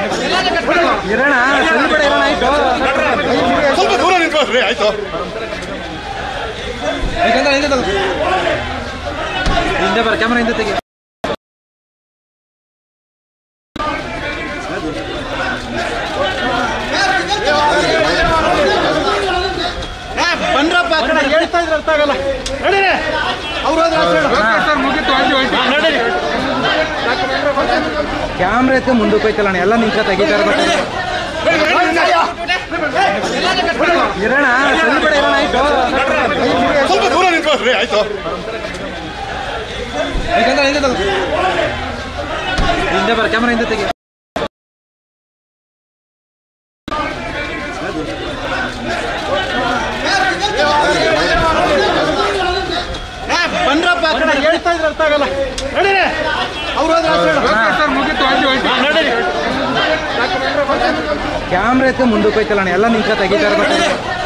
ಇರೋಣ ಸರಿ ಬೇಡ ಇರೋಣ ಆಯ್ತು ಸ್ವಲ್ಪ ದೂರ ನಿಂತ್ಕೊಳ್ರಿ ಆಯ್ತು ಯಾಕಂದ್ರೆ ಹಿಂದೆ ತಗೋ. ಹಿಂದೆ ಬರ ಕ್ಯಾಮ್ರಾ ಹಿಂದೆ ತೆಗಿ ಬಂದ್ರಪ್ಪ ಹೇಳ್ತಾ ಇದ್ರೆ ಅರ್ಥ ಆಗಲ್ಲ ನಡೀರಿ ಅವ್ರು ನಡೀರಿ ಕ್ಯಾಮ್ರಾ ಎತ್ತ ಮುಂದಕ್ಕೆ ಹೋಯ್ತಲ್ಲ ಅಣ್ಣ ಎಲ್ಲ ನಿಂತ ತೆಗಿತಾ ಇರ್ಬೇಕು ಇರೋಣ ಸರಿ ಬೇಡ ಇರೋಣ ಆಯ್ತು ಸ್ವಲ್ಪ ದೂರ ನಿಂತ್ಕೊಳ್ರಿ ಆಯ್ತು ಯಾಕಂದ್ರೆ ಹಿಂದೆ ತಗೋ. ಹಿಂದೆ ಬರ ಕ್ಯಾಮ್ರಾ ಹಿಂದೆ ತೆಗಿ ಬಂದ್ರಪ್ಪ ಹೇಳ್ತಾ ಇದ್ರೆ ಅರ್ಥ ಆಗಲ್ಲ ನಡೀರಿ ಅವ್ರು ನಡೀರಿ ಕ್ಯಾಮ್ರಾ ಎತ್ತ ಮುಂದಕ್ಕೆ ಹೋಯ್ತಲ್ಲ ಅಣ್ಣ ಎಲ್ಲ ನಿಂತ ತೆಗಿತಾ ಇರ್ಬೇಕು